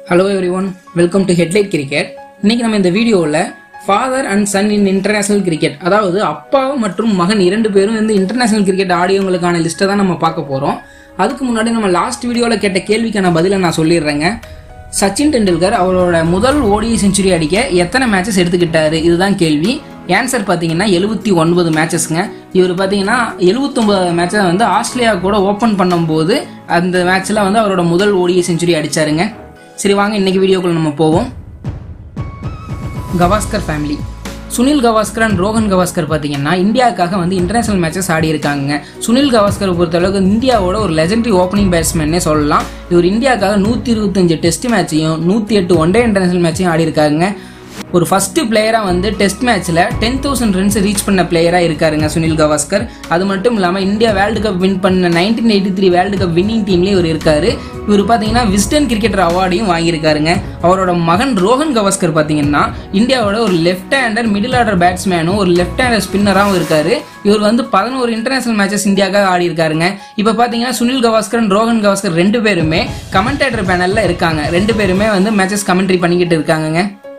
hello everyone welcome to headlight cricket இன்னைக்கு நம்ம இந்த வீடியோவில் father and son in international cricket அதாவது அப்பா மற்றும் மகன் இரண்டு பேரும் வந்து இன்டர்நேஷனல் கிரிக்கெட் ஆடியவங்களுக்கான லிஸ்ட்டை தான் நம்ம பார்க்க போகிறோம் அதுக்கு முன்னாடி நம்ம லாஸ்ட் வீடியோவில் கேட்ட கேள்விக்கான பதிலை நான் சொல்லிடுறேங்க சச்சின் டெண்டுல்கர் அவரோட முதல் ஓடிஐ செஞ்சுரி அடிக்க எத்தனை மேட்சஸ் எடுத்துக்கிட்டாரு இதுதான் கேள்வி ஆன்சர் பார்த்தீங்கன்னா எழுபத்தி ஒன்பது மேட்சஸ்ங்க இவர் பார்த்தீங்கன்னா எழுபத்தொம்பது மேட்சை வந்து ஆஸ்திரேலியா கூட ஓப்பன் பண்ணும்போது அந்த மேட்ச்சில் வந்து அவரோட முதல் ஓடிஐ செஞ்சுரி அடிச்சாருங்க சரி வாங்க இன்னைக்கு வீடியோக்குள்ள நம்ம போவோம் கவாஸ்கர் ஃபேமிலி சுனில் கவாஸ்கர் அண்ட் ரோஹன் கவாஸ்கர் பார்த்தீங்கன்னா இந்தியாவுக்காக வந்து இன்டர்நேஷனல் மேட்சஸ் ஆடி இருக்காங்க சுனில் கவாஸ்கரை பொறுத்தளவுக்கு இந்தியாவோட ஒரு லெஜெண்டரி ஓப்பனிங் பேட்ஸ்மேன்னே சொல்லலாம் இவர் இந்தியாவுக்காக நூற்றி இருபத்தஞ்சு டெஸ்ட் மேட்சையும் நூற்றி எட்டு ஒன் டே இன்டர்நேஷனல் மேட்சையும் ஆடி இருக்காங்க ஒரு ஃபர்ஸ்ட் பிளேயராக வந்து டெஸ்ட் மேட்ச்சில் டென் தௌசண்ட் ரன்ஸ் ரீச் பண்ண பிளேயராக இருக்காருங்க சுனில் கவாஸ்கர் அது மட்டும் இல்லாமல் இந்தியா வேர்ல்டு கப் வின் பண்ண nineteen eighty three world cup winning டீம்லேயே இவர் இருக்காரு இவர் பார்த்தீங்கன்னா விஸ்டன் கிரிக்கெட்டர் அவார்டையும் வாங்கியிருக்காருங்க அவரோட மகன் ரோஹன் கவாஸ்கர் பார்த்தீங்கன்னா இந்தியாவோட ஒரு லெஃப்ட் ஹேண்டர் மிடில் ஆர்டர் பேட்ஸ்மேனும் ஒரு லெஃப்ட் ஹேண்டர் ஸ்பின்னராகவும் இருக்காரு இவர் வந்து பதினோரு இன்டர்நேஷனல் மேட்சஸ் இந்தியாவுக்காக ஆடி இருக்காருங்க இப்போ பார்த்தீங்கன்னா சுனில் கவாஸ்கர் and ரோஹன் கவாஸ்கர் ரெண்டு பேருமே கமெண்டேட்டர் பேனலில் இருக்காங்க ரெண்டு பேருமே வந்து மேட்சஸ் கமெண்ட்ரி பண்ணிக்கிட்டு இருக்காங்கங்க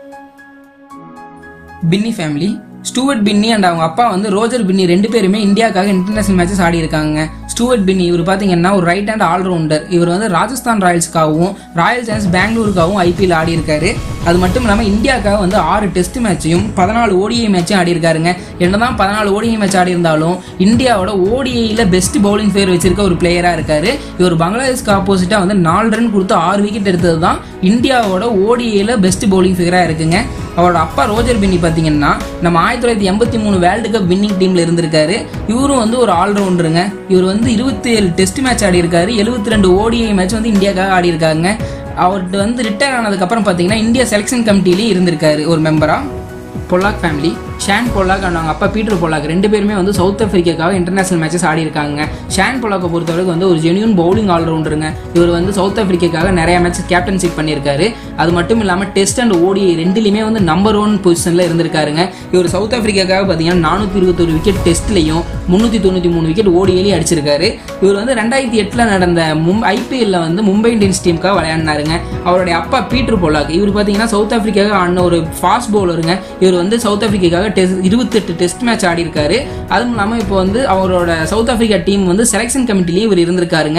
பின்னி ஃபேமிலி ஸ்டூவர்ட் பின்னி அண்ட் அவங்க அப்பா வந்து ரோஜர் பின்னி ரெண்டு பேருமே இந்தியாவுக்காக இன்டர்நேஷனல் மேட்சஸ் ஆடி இருக்காங்க ஸ்டூவர்ட் பின்னி இவர் பார்த்தீங்கன்னா ஒரு ரைட் ஹேண்ட் ஆல்ரவுண்டர் இவர் வந்து ராஜஸ்தான் ராயல்ஸ்க்காகவும் ராயல் சேலஞ்ச் பெங்களூருக்காகவும் ஐபிஎல் ஆடி இருக்காரு அது மட்டும் இல்லாமல் இந்தியாவுக்காக வந்து ஆறு டெஸ்ட் மேட்சையும் பதினாலு ஓடிஐ மேட்சும் ஆடி இருக்காருங்க என்னதான் பதினாலு ஓடிஐ மேட்ச் ஆடி இருந்தாலும் இந்தியாவோட ஓடிஐயில் பெஸ்ட் பவுலிங் ஃபேர் வச்சிருக்க ஒரு பிளேயராக இருக்காரு இவர் பங்களாதேஷ்க்கு ஆப்போசிட்டாக வந்து நாலு ரன் கொடுத்து ஆறு விக்கெட் எடுத்தது தான் இந்தியாவோட ஓடிஐயில் பெஸ்ட் பவுலிங் ஃபிகராக இருக்குங்க அவரோட அப்பா ரோஜர் பின்னி பார்த்தீங்கன்னா நம்ம ஆயிரத்தி தொள்ளாயிரத்தி எண்பத்தி மூணு வேர்ல்டு கப் வின்னிங் டீம்ல இருந்திருக்காரு இவரும் வந்து ஒரு ஆல்ரவுண்டருங்க இவர் வந்து இருபத்தி ஏழு டெஸ்ட் மேட்ச் ஆடி இருக்காரு எழுபத்தி ரெண்டு ஓடிஐ மேட்ச் வந்து இந்தியாக்காக ஆடி இருக்காங்க அவர்கிட்ட வந்து ரிட்டையர் ஆனதுக்கப்புறம் பார்த்தீங்கன்னா இந்தியா செலெக்ஷன் கமிட்டிலையும் இருந்திருக்காரு ஒரு மெம்பரா Pollock family Shaun Pollock and அவங்க அப்பா பீட்டர் பொல்லாக் ரெண்டு பேருமே வந்து சவுத் ஆஃப்ரிக்காக்காக இன்டர்நேஷனல் மேட்சஸ் ஆடி இருக்காங்க ஷான் பொல்லாக்கை பொறுத்தவரைக்கும் வந்து ஒரு ஜெனியூன் பவுலிங் ஆல்ரவுண்டருங்க இவர் வந்து சவுத் ஆஃப்ரிக்காக்காக நிறைய மேட்சஸ் கேப்டன்ஷிப் பண்ணியிருக்காரு அது மட்டும் இல்லாமல் டெஸ்ட் அண்ட் ஓடிஐ ரெண்டுலையுமே வந்து நம்பர் ஒன் பொசிஷனில் இருந்திருக்காருங்க இவர் சவுத் ஆஃப்ரிக்காக்காக பார்த்தீங்கன்னா நானூற்றி இருபத்தொரு விக்கெட் டெஸ்ட்லையும் முந்நூற்றி தொண்ணூற்றி மூணு விக்கெட் ஓடிஐலையும் அடிச்சிருக்காரு இவர் வந்து ரெண்டாயிரத்தி எட்டில் நடந்த மும் ஐபிஎல்ல வந்து மும்பை இந்தியன்ஸ் டீமுக்காக விளையாடினாருங்க அவருடைய அப்பா பீட்டர் பொல்லாக் இவர் பார்த்தீங்கன்னா சவுத் ஆஃப்ரிக்காக ஆடின ஒரு ஃபாஸ்ட் பவுலருங்க இவர் வந்து சவுத் ஆஃப்ரிக்காக்காக டெஸ்ட் இருபத்தெட்டு டெஸ்ட் மேட்ச் ஆடி இருக்காரு அதுவும் இல்லாமல் இப்போ வந்து அவரோட சவுத் ஆஃப்ரிக்கா டீம் வந்து செலெக்ஷன் கமிட்டிலேயே இவர் இருந்திருக்காருங்க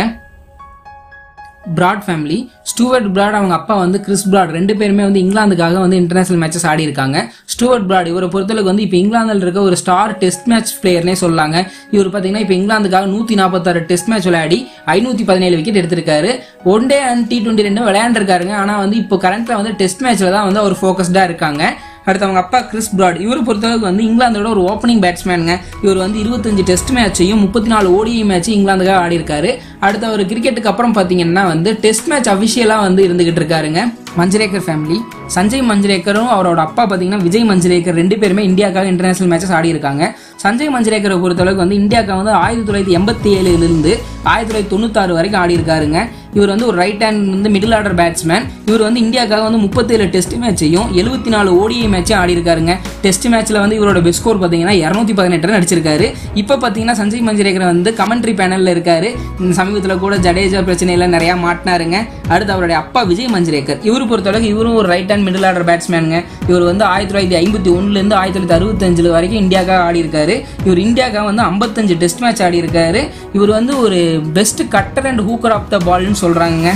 பிராட் ஃபேமிலி ஸ்டூவர்ட் பிராட் அவங்க அப்பா வந்து கிறிஸ் பிராட் ரெண்டு பேருமே வந்து இங்கிலாந்துக்காக வந்து இன்டர்நேஷனல் மேட்சஸ் ஆடி இருக்காங்க ஸ்டூவர்ட் பிராட் இவரை பொறுத்தளவுக்கு வந்து இப்போ இங்கிலாந்தில் இருக்க ஒரு ஸ்டார் டெஸ்ட் மேட்ச் பிளேயர்னே சொல்லாங்க இவர் பார்த்தீங்கன்னா இப்போ இங்கிலாந்துக்காக நூற்றி நாற்பத்தாறு டெஸ்ட் மேட்ச் விளையாடி ஐநூற்றி பதினேழு விக்கெட் எடுத்திருக்காரு one day and T twenty ரெண்டும் விளையாண்டுருக்காருங்க ஆனால் வந்து இப்போ கரண்ட்ல வந்து டெஸ்ட் மேட்ச்ல தான் வந்து அவர் ஃபோக்கஸ்டாக இருக்காங்க அடுத்து அவங்க அப்பா கிறிஸ் பிராட் இவர் பொறுத்தளவுக்கு வந்து இங்கிலாந்தோட ஒரு ஓப்பனிங் பேட்ஸ்மேனுங்க இவர் வந்து இருபத்தஞ்சு டெஸ்ட் மேட்சையும் முப்பத்தி நாலு ஓடிஐ மேட்ச் இங்கிலாந்துக்காக ஆடி இருக்காரு அடுத்து அவர் கிரிக்கெட்டுக்கு அப்புறம் பார்த்தீங்கன்னா வந்து டெஸ்ட் மேட்ச் அஃபிஷியலாக வந்து இருந்துகிட்டு இருக்காருங்க மஞ்சரேக்கர் ஃபேமிலி சஞ்சய் மஞ்சரேக்கரும் அவரோட அப்பா பார்த்தீங்கன்னா விஜய் மஞ்சரேக்கர் ரெண்டு பேருமே இந்தியாக்காக இன்டர்நேஷனல் மேட்சஸ் ஆடி இருக்காங்க சஞ்சய் மஞ்சரேக்கரை பொறுத்தளவுக்கு வந்து இந்தியாவுக்கு வந்து ஆயிரத்தி தொள்ளாயிரத்தி எண்பத்தி ஏழுலேருந்து ஆயிரத்தி தொள்ளாயிரத்தி தொண்ணூத்தாறு வரைக்கும் ஆடி இருக்காருங்க இவர் வந்து ஒரு ரைட் ஹேண்ட் வந்து மிடில் ஆர்டர் பேட்ஸ்மேன் இவர் வந்து இந்தியாவுக்காக வந்து முப்பத்தேழு டெஸ்ட் மேட்சையும் எழுபத்தி நாலு ஓடிஐ மேட்சும் ஆடி இருக்காருங்க டெஸ்ட் மேட்ச்ல வந்து இவரோட பெஸ்ட் ஸ்கோர் பார்த்தீங்கன்னா இரநூத்தி பதினெட்டு ரன் அடிச்சிருக்காரு இப்போ பார்த்தீங்கன்னா சஞ்சய் மஞ்சரேக்கர் வந்து கமெண்ட்ரி பேனலில் இருக்காரு இந்த சமீபத்தில் கூட ஜடேஜா பிரச்சனையில நிறையா மாட்டினாருங்க அடுத்து அவருடைய அப்பா விஜய் மஞ்சரேக்கர் இவர் பொறுத்தளவுக்கு இவரும் ஒரு ரைட் ஹேண்ட் மிடில் ஆர்டர் பேட்ஸ்மேனுங்க இவர் வந்து ஆயிரத்தி தொள்ளாயிரத்தி ஐம்பத்தி ஒன்றுலேருந்து ஆயிரத்தி தொள்ளாயிரத்தி அறுபத்தஞ்சு வரைக்கும் இந்தியாவுக்காக ஆடி இருக்காரு இவர் இந்தியாவுக்காக வந்து ஐம்பத்தஞ்சு டெஸ்ட் மேட்ச் ஆடி இருக்காரு இவர் வந்து ஒரு best cutter and hooker of the பால்னு சொல்றாங்க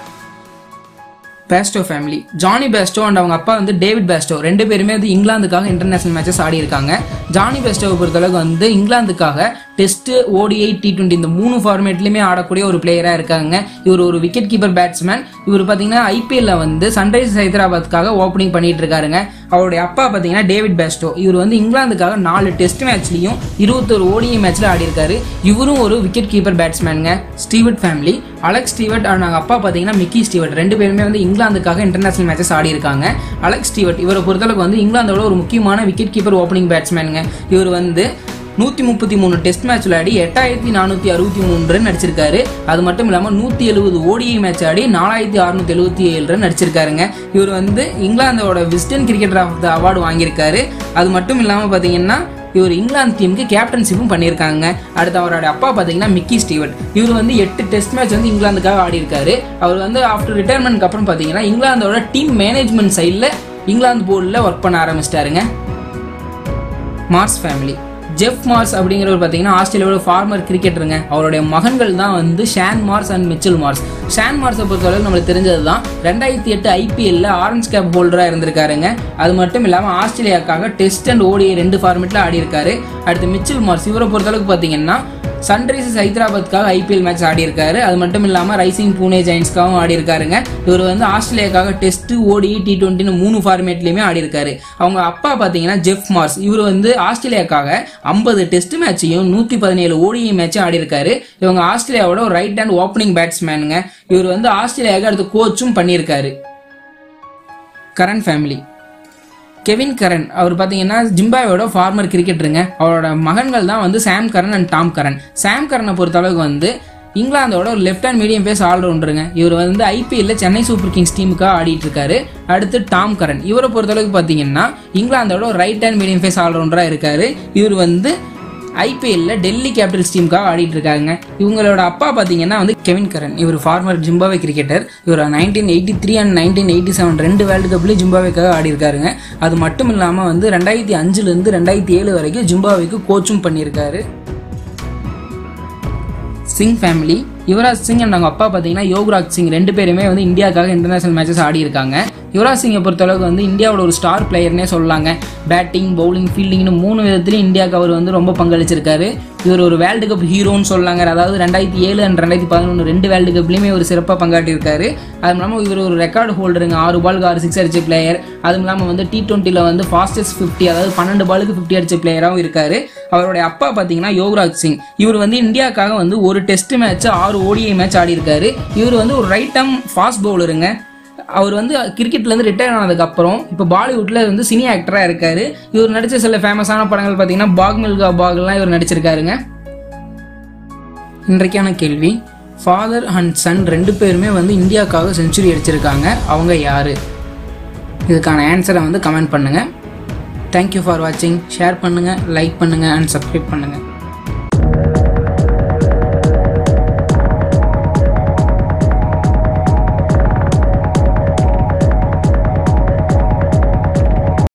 Bairstow family Jonny Bairstow and அவங்க அப்பா வந்து டேவிட் பேஸ்டோ ரெண்டு பேருமே வந்து இங்கிலாந்துக்காக இன்டர்நேஷனல் மேட்சஸ் ஆடி இருக்காங்க ஜானி பேஸ்டோவை பொறுத்தளவுக்கு வந்து இங்கிலாந்துக்காக டெஸ்ட் ஓடிஐ டி டுவெண்ட்டி இந்த மூணு ஃபார்மேட்லையுமே ஆடக்கூடிய ஒரு பிளேயராக இருக்காங்க இவர் ஒரு விக்கெட் கீப்பர் பேட்ஸ்மேன் இவர் பார்த்தீங்கன்னா ஐபிஎல்ல வந்து சன்ரைசர்ஸ் ஹைதராபாத்துக்காக ஓப்பனிங் பண்ணிட்டு இருக்காருங்க அவருடைய அப்பா பார்த்தீங்கன்னா டேவிட் பேஸ்டோ இவர் வந்து இங்கிலாந்துக்காக நாலு டெஸ்ட் மேட்ச்லையும் இருபத்தொரு ஓடிஐ மேட்ச்ல ஆடி இருக்காரு இவரும் ஒரு விக்கெட் கீப்பர் பேட்ஸ்மேனுங்க Stewart family Alec Stewart and அவங்க அப்பா பார்த்தீங்கன்னா மிக்கி ஸ்டீவர்ட் ரெண்டு பேருமே வந்து இங்கிலாந்துக்காக இன்டர்நேஷனல் மேட்சஸ் ஆடி இருக்காங்க அலெக்ஸ் ஸ்டீவர்ட் இவரை பொறுத்தளவுக்கு வந்து இங்கிலாந்தோட ஒரு முக்கியமான விக்கெட் கீப்பர் ஓப்பனிங் பேட்ஸ்மேனுங்க இவர் வந்து நூற்றி முப்பத்தி மூணு டெஸ்ட் மேட்ச் விளையாடி எட்டாயிரத்தி நானூற்றி அறுபத்தி மூணு ரன் அடிச்சிருக்காரு அது மட்டும் இல்லாமல் நூற்றி எழுபது ஓடிஐ மேட்ச் ஆடி நாலாயிரத்தி அறுநூத்தி எழுபத்தி ஏழு ரன் அடிச்சிருக்காருங்க இவர் வந்து இங்கிலாந்தோட Wisden cricketer of the award வாங்கியிருக்காரு அது மட்டும் இல்லாமல் பார்த்தீங்கன்னா இவர் இங்கிலாந்து டீமுக்கு கேப்டன்ஷிப்பும் பண்ணியிருக்காங்க அடுத்து அவரோட அப்பா பார்த்தீங்கன்னா மிக்கி ஸ்டீவன் இவர் வந்து எட்டு டெஸ்ட் மேட்ச் வந்து இங்கிலாந்துக்காக ஆடி இருக்காரு அவர் வந்து ஆஃப்டர் ரிட்டையர்மெண்ட்க்கு அப்புறம் பார்த்தீங்கன்னா இங்கிலாந்தோட டீம் மேனேஜ்மெண்ட் சைடில் இங்கிலாந்து போர்டில் ஒர்க் பண்ண ஆரம்பிச்சிட்டாருங்க மார்ஸ் ஃபேமிலி ஜெஃப் மார்ஸ் அப்படிங்கிறவர் பார்த்தீங்கன்னா ஆஸ்திரேலியாவோட ஃபார்மர் கிரிக்கெட்டருங்க அவருடைய மகன்கள் தான் வந்து Shaun Marsh and Mitchell Marsh Shaun மார்ஸை பொறுத்தவரை நம்மளுக்கு தெரிஞ்சது தான் ரெண்டாயிரத்தி எட்டு ஐபிஎல்ல ஆரஞ்ச் கேப் ஹோல்டராக இருந்திருக்காருங்க அது மட்டும் இல்லாமல் ஆஸ்திரேலியாவுக்காக டெஸ்ட் அண்ட் ஓடிஐ ரெண்டு ஃபார்மெட்டில் ஆடி இருக்காரு அடுத்து மிச்சல் மார்ஸ் இவரை பொறுத்தளவுக்கு பார்த்தீங்கன்னா சன்ரைசர்ஸ் ஹைதராபாத்காக ஐபிஎல் மேட்ச் ஆடி இருக்காரு அது மட்டும் இல்லாமல் ரைசிங் பூனே ஜெயின்ஸ்க்காகவும் ஆடி இருக்காருங்க இவர் வந்து ஆஸ்திரேலியாக்காக டெஸ்ட் ஓடி டி டுவெண்ட்டின்னு மூணு ஃபார்மேட்லையுமே ஆடி இருக்காரு அவங்க அப்பா பார்த்தீங்கன்னா ஜெஃப் மார்ஸ் இவர் வந்து ஆஸ்திரேலியாக்காக ஐம்பது டெஸ்ட் மேட்சையும் நூற்றி பதினேழு ஓடிஐ மேட்சும் ஆடி இருக்காரு இவங்க ஆஸ்திரேலியாவோட ஒரு ரைட் ஹேண்ட் ஓப்பனிங் பேட்ஸ்மேனுங்க இவர் வந்து ஆஸ்திரேலியாவுக்கு அடுத்து கோச்சும் பண்ணியிருக்காரு கரண்ட் ஃபேமிலி கெவின் கரன் அவர் பார்த்தீங்கன்னா ஜிம்பாவோட ஃபார்மர் கிரிக்கெட்டருங்க அவரோட மகன்கள் தான் வந்து Sam Curran and Tom Curran Sam கரனை பொறுத்தளவுக்கு வந்து இங்கிலாந்தோட ஒரு லெஃப்ட் ஹேண்ட் மீடியம் பேஸ் ஆல்ரவுண்டருங்க இவர் வந்து ஐபிஎல்ல சென்னை சூப்பர் கிங்ஸ் டீமுக்காக ஆடிட்டு இருக்காரு அடுத்து டாம் கரன் இவரை பொறுத்தளவுக்கு பார்த்தீங்கன்னா இங்கிலாந்தோட ஒரு ரைட் ஹேண்ட் மீடியம் பேஸ் ஆல்ரவுண்டராக இருக்காரு இவர் வந்து ஐபிஎல்ல டெல்லி கேபிட்டல்ஸ் டீமுக்காக ஆடிட்டு இருக்காங்க இவங்களோட அப்பா பார்த்தீங்கன்னா வந்து கெவின் கரன் இவர் ஃபார்மர் ஜிம்பாவே கிரிக்கெட்டர் இவர் nineteen eighty three and nineteen eighty seven ரெண்டு வேர்ல்டு கப்லேயும் ஜிம்பாவேக்காக ஆடி இருக்காருங்க அது மட்டும் இல்லாமல் வந்து ரெண்டாயிரத்தி அஞ்சுலேருந்து ரெண்டாயிரத்தி ஏழு வரைக்கும் ஜிம்பாவேக்கு கோச்சும் பண்ணியிருக்காரு சிங் ஃபேமிலி யுவராஜ் சிங் அண்ட் அவங்க அப்பா பார்த்தீங்கன்னா யோகராஜ் சிங் ரெண்டு பேருமே வந்து இந்தியாவுக்காக இன்டர்நேஷனல் மேட்சஸ் ஆடி இருக்காங்க யுவராஜ் சிங்கை பொறுத்தளவுக்கு வந்து இந்தியாவோட ஒரு ஸ்டார் பிளேயர்னே சொல்லலாங்க பேட்டிங் பவுலிங் ஃபீல்டிங்னு மூணு விதத்துலையும் இந்தியாவுக்கு அவர் வந்து ரொம்ப பங்களிச்சிருக்காரு இவர் ஒரு வேர்ல்டு கப் ஹீரோன்னு சொல்லாங்க அதாவது ரெண்டாயிரத்தி ஏழு அண்ட் ரெண்டாயிரத்தி பதினொன்று ரெண்டு வேர்ல்டு கப்லையுமே ஒரு சிறப்பாக பங்காட்டியிருக்காரு அதுவும் இல்லாமல் இவர் ஒரு ரெக்கார்டு ஹோல்டருங்க ஆறு பாலுக்கு ஆறு சிக்ஸ் அடிச்ச பிளேயர் அதுவும் இல்லாமல் வந்து டி டுவெண்ட்டியில் வந்து ஃபாஸ்டஸ்ட் ஃபிஃப்டி அதாவது பன்னெண்டு பாலுக்கு ஃபிஃப்டி அடிச்ச பிளேயராகவும் இருக்காரு அவருடைய அப்பா பார்த்தீங்கன்னா யோகராஜ் சிங் இவர் வந்து இந்தியாவுக்காக வந்து ஒரு டெஸ்ட் மேட்ச் ஆறு ஓடிஐ மேட்ச் ஆடி இருக்காரு இவர் வந்து ஒரு ரைட் டர்ம் ஃபாஸ்ட் பவுலருங்க அவர் வந்து கிரிக்கெட்லேருந்து ரிட்டையர் ஆனதுக்கப்புறம் இப்போ பாலிவுட்டில் வந்து சினி ஆக்டராக இருக்காரு இவர் நடித்த சில ஃபேமஸான படங்கள் பார்த்தீங்கன்னா பாக் மில்கா பாக்லாம் இவர் நடிச்சிருக்காருங்க இன்றைக்கான கேள்வி ஃபாதர் அண்ட் சன் ரெண்டு பேருமே வந்து இந்தியாவுக்காக செஞ்சுரி அடிச்சிருக்காங்க அவங்க யார் இதுக்கான ஆன்சரை வந்து கமெண்ட் பண்ணுங்கள் தேங்க்யூ ஃபார் வாட்சிங் ஷேர் பண்ணுங்கள் லைக் பண்ணுங்கள் அண்ட் சப்ஸ்கிரைப் பண்ணுங்கள்